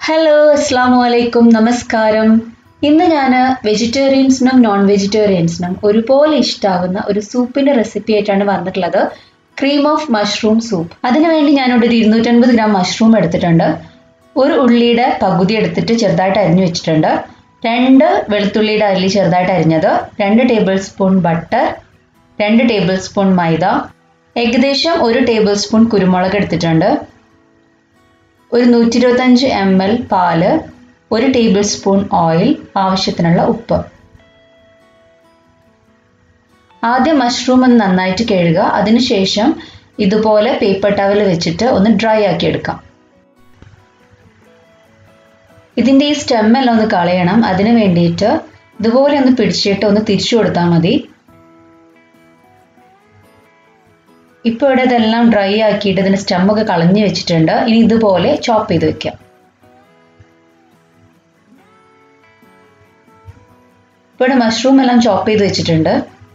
Hello അസ്സാം വലൈക്കും നമസ്കാരം ഇന്ന് ഞാൻ വെജിറ്റേറിയൻസിനും നോൺ വെജിറ്റേറിയൻസിനും ഒരുപോലെ ഇഷ്ടാവുന്ന ഒരു സൂപ്പിന്റെ റെസിപ്പി ആയിട്ടാണ് വന്നിട്ടുള്ളത് ക്രീം ഓഫ് മഷ്റൂം സൂപ്പ് അതിനുവേണ്ടി ഞാനിവിടെ ഒരു ഇരുന്നൂറ്റൻപത് ഗ്രാം മഷ്റൂം എടുത്തിട്ടുണ്ട് ഒരു ഉള്ളിയുടെ പകുതി എടുത്തിട്ട് ചെറുതായിട്ട് അരിഞ്ഞു വെച്ചിട്ടുണ്ട് രണ്ട് വെളുത്തുള്ളിയുടെ അല്ലി ചെറുതായിട്ട് അരിഞ്ഞത് രണ്ട് ടേബിൾ സ്പൂൺ ബട്ടർ രണ്ട് ടേബിൾ സ്പൂൺ മൈദ ഏകദേശം ഒരു ടേബിൾ സ്പൂൺ കുരുമുളക് എടുത്തിട്ടുണ്ട് ഒരു നൂറ്റി ഇരുപത്തഞ്ച് എം എൽ പാല് ഒരു ടേബിൾ സ്പൂൺ ഓയിൽ ആവശ്യത്തിനുള്ള ഉപ്പ് ആദ്യം മഷ്റൂം ഒന്ന് നന്നായിട്ട് കഴുകുക അതിനുശേഷം ഇതുപോലെ പേപ്പർ ടവൽ വെച്ചിട്ട് ഒന്ന് ഡ്രൈ ആക്കി എടുക്കാം ഇതിൻ്റെ ഈ സ്റ്റെമ്മെല്ലാം ഒന്ന് കളയണം അതിന് വേണ്ടിയിട്ട് ഇതുപോലെ ഒന്ന് പിടിച്ചിട്ട് ഒന്ന് തിരിച്ചു കൊടുത്താൽ മതി ഇപ്പോൾ ഇവിടെ ഇതെല്ലാം ഡ്രൈ ആക്കിയിട്ട് ഇതിൻ്റെ സ്റ്റമ്മൊക്കെ കളഞ്ഞു വെച്ചിട്ടുണ്ട് ഇനി ഇതുപോലെ ചോപ്പ് ചെയ്ത് വെക്കാം ഇപ്പോൾ ഇവിടെ മഷ്റൂം എല്ലാം ചോപ്പ് ചെയ്ത് വെച്ചിട്ടുണ്ട്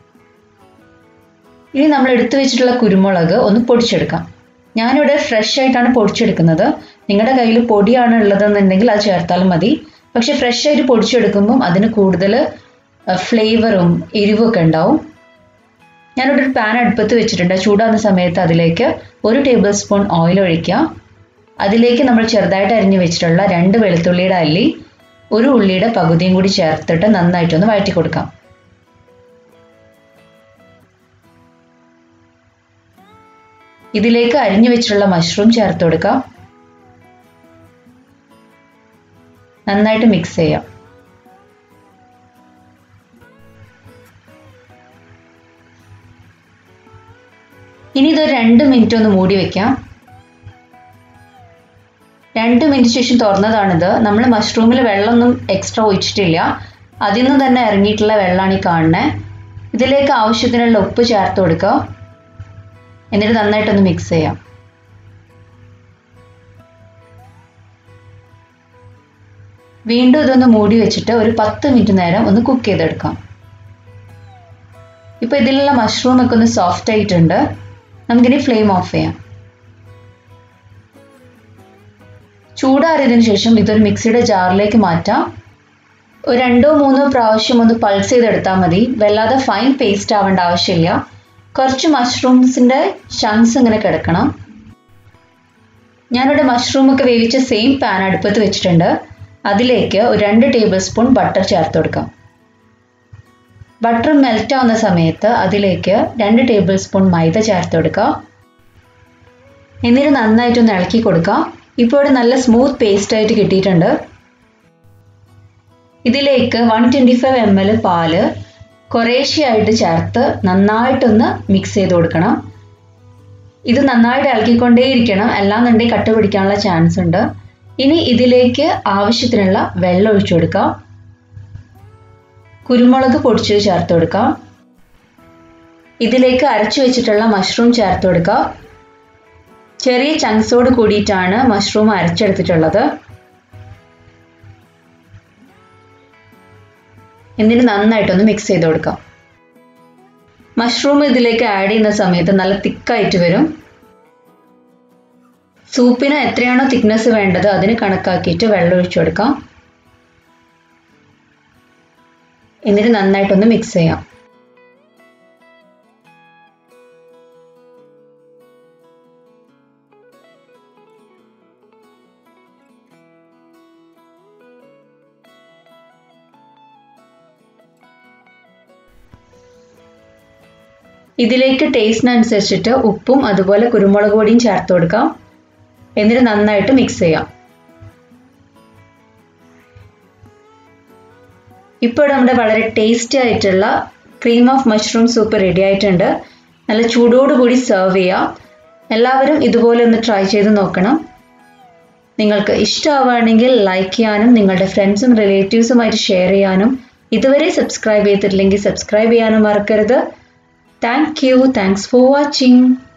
ഇനി നമ്മൾ എടുത്തു വെച്ചിട്ടുള്ള കുരുമുളക് ഒന്ന് പൊടിച്ചെടുക്കാം ഞാനിവിടെ ഫ്രഷ് ആയിട്ടാണ് പൊടിച്ചെടുക്കുന്നത് നിങ്ങളുടെ കയ്യിൽ പൊടിയാണ് ഉള്ളതെന്നുണ്ടെങ്കിൽ അത് ചേർത്താലും മതി പക്ഷെ ഫ്രഷ് ആയിട്ട് പൊടിച്ചെടുക്കുമ്പം അതിന് കൂടുതൽ ഫ്ലേവറും എരിവൊക്കെ ഉണ്ടാവും ഞാനിവിടെ ഒരു പാൻ അടുപ്പത്ത് വെച്ചിട്ടുണ്ട് ചൂടാകുന്ന സമയത്ത് അതിലേക്ക് ഒരു ടേബിൾ സ്പൂൺ ഓയിൽ ഒഴിക്കുക അതിലേക്ക് നമ്മൾ ചെറുതായിട്ട് അരിഞ്ഞു വെച്ചിട്ടുള്ള രണ്ട് വെളുത്തുള്ളിയുടെ അല്ലി ഒരു ഉള്ളിയുടെ പകുതിയും കൂടി ചേർത്തിട്ട് നന്നായിട്ടൊന്ന് വഴറ്റി കൊടുക്കാം ഇതിലേക്ക് അരിഞ്ഞു വെച്ചിട്ടുള്ള മഷ്റൂം ചേർത്ത് കൊടുക്കാം നന്നായിട്ട് മിക്സ് ചെയ്യാം ഇനി ഇതൊരു രണ്ട് മിനിറ്റ് ഒന്ന് മൂടി വെക്കാം രണ്ട് മിനിറ്റ് ശേഷം തുറന്നതാണിത് നമ്മൾ മഷ്റൂമിൽ വെള്ളമൊന്നും എക്സ്ട്രാ ഒഴിച്ചിട്ടില്ല അതിൽ നിന്ന് തന്നെ ഇറങ്ങിയിട്ടുള്ള വെള്ളമാണ് ഈ കാണുന്നത് ഇതിലേക്ക് ആവശ്യത്തിനുള്ള ഉപ്പ് ചേർത്ത് കൊടുക്കുക എന്നിട്ട് നന്നായിട്ടൊന്ന് മിക്സ് ചെയ്യാം വീണ്ടും ഇതൊന്ന് മൂടി വെച്ചിട്ട് ഒരു പത്ത് മിനിറ്റ് നേരം ഒന്ന് കുക്ക് ചെയ്തെടുക്കാം ഇപ്പോൾ ഇതിലുള്ള മഷ്റൂം ഒക്കെ ഒന്ന് സോഫ്റ്റ് ആയിട്ടുണ്ട് നമുക്കിനി ഫ്ലെയിം ഓഫ് ചെയ്യാം ചൂടാറിയതിനു ശേഷം ഇതൊരു മിക്സിയുടെ ജാറിലേക്ക് മാറ്റാം ഒരു രണ്ടോ മൂന്നോ പ്രാവശ്യം ഒന്ന് പൾസ് ചെയ്തെടുത്താൽ മതി വല്ലാതെ ഫൈൻ പേസ്റ്റ് ആവേണ്ട ആവശ്യമില്ല കുറച്ച് മഷ്റൂംസിൻ്റെ ഷങ്സ് ഇങ്ങനെ കിടക്കണം ഞാനിവിടെ മഷ്റൂം ഒക്കെ വേവിച്ച സെയിം പാൻ അടുപ്പത്ത് വെച്ചിട്ടുണ്ട് അതിലേക്ക് ഒരു രണ്ട് ടേബിൾ സ്പൂൺ ബട്ടർ ചേർത്ത് കൊടുക്കാം ബട്ടർ മെൽറ്റ് ആവുന്ന സമയത്ത് അതിലേക്ക് രണ്ട് ടേബിൾ സ്പൂൺ മൈദ ചേർത്ത് കൊടുക്കുക എന്നിട്ട് നന്നായിട്ടൊന്ന് ഇളക്കി കൊടുക്കുക ഇപ്പോൾ ഇവിടെ നല്ല സ്മൂത്ത് പേസ്റ്റ് ആയിട്ട് കിട്ടിയിട്ടുണ്ട് ഇതിലേക്ക് one twenty five M L പാല് കുറേശ്ശെയായിട്ട് ചേർത്ത് നന്നായിട്ടൊന്ന് മിക്സ് ചെയ്ത് കൊടുക്കണം ഇത് നന്നായിട്ട് ഇളക്കിക്കൊണ്ടേയിരിക്കണം അല്ലാന്നുണ്ടെങ്കിൽ കട്ട പിടിക്കാനുള്ള ചാൻസ് ഉണ്ട് ഇനി ഇതിലേക്ക് ആവശ്യത്തിനുള്ള വെള്ളം ഒഴിച്ചു കൊടുക്കാം കുരുമുളക് പൊടിച്ചത് ചേർത്ത് കൊടുക്കാം ഇതിലേക്ക് അരച്ചു വെച്ചിട്ടുള്ള മഷ്റൂം ചേർത്ത് കൊടുക്കാം ചെറിയ ചങ്ക്സോട് കൂടിയിട്ടാണ് മഷ്റൂം അരച്ചെടുത്തിട്ടുള്ളത് എന്നിട്ട് നന്നായിട്ടൊന്ന് മിക്സ് ചെയ്ത് കൊടുക്കാം മഷ്റൂം ഇതിലേക്ക് ആഡ് ചെയ്യുന്ന സമയത്ത് നല്ല തിക്കായിട്ട് വരും സൂപ്പിന് എത്രയാണോ തിക്നെസ് വേണ്ടത് അതിന് കണക്കാക്കിയിട്ട് വെള്ളം ഒഴിച്ചു കൊടുക്കാം എന്നിട്ട് നന്നായിട്ടൊന്ന് മിക്സ് ചെയ്യാം ഇതിലേക്ക് ടേസ്റ്റിനനുസരിച്ചിട്ട് ഉപ്പും അതുപോലെ കുരുമുളക് പൊടിയും ചേർത്ത് കൊടുക്കാം എന്നിട്ട് നന്നായിട്ട് മിക്സ് ചെയ്യാം ഇപ്പോൾ നമ്മുടെ വളരെ ടേസ്റ്റി ആയിട്ടുള്ള cream of mushroom soup ready ആയിട്ടുണ്ട് നല്ല ചൂടോടുകൂടി സെർവ് ചെയ്യാം എല്ലാവരും ഇതുപോലെ ഒന്ന് ട്രൈ ചെയ്ത് നോക്കണം നിങ്ങൾക്ക് ഇഷ്ടമാവുകയാണെങ്കിൽ ലൈക്ക് ചെയ്യാനും നിങ്ങളുടെ ഫ്രണ്ട്സും റിലേറ്റീവ്സുമായിട്ട് ഷെയർ ചെയ്യാനും ഇതുവരെ സബ്സ്ക്രൈബ് ചെയ്തിട്ടില്ലെങ്കിൽ സബ്സ്ക്രൈബ് ചെയ്യാനും മറക്കരുത് Thank you. Thanks for watching.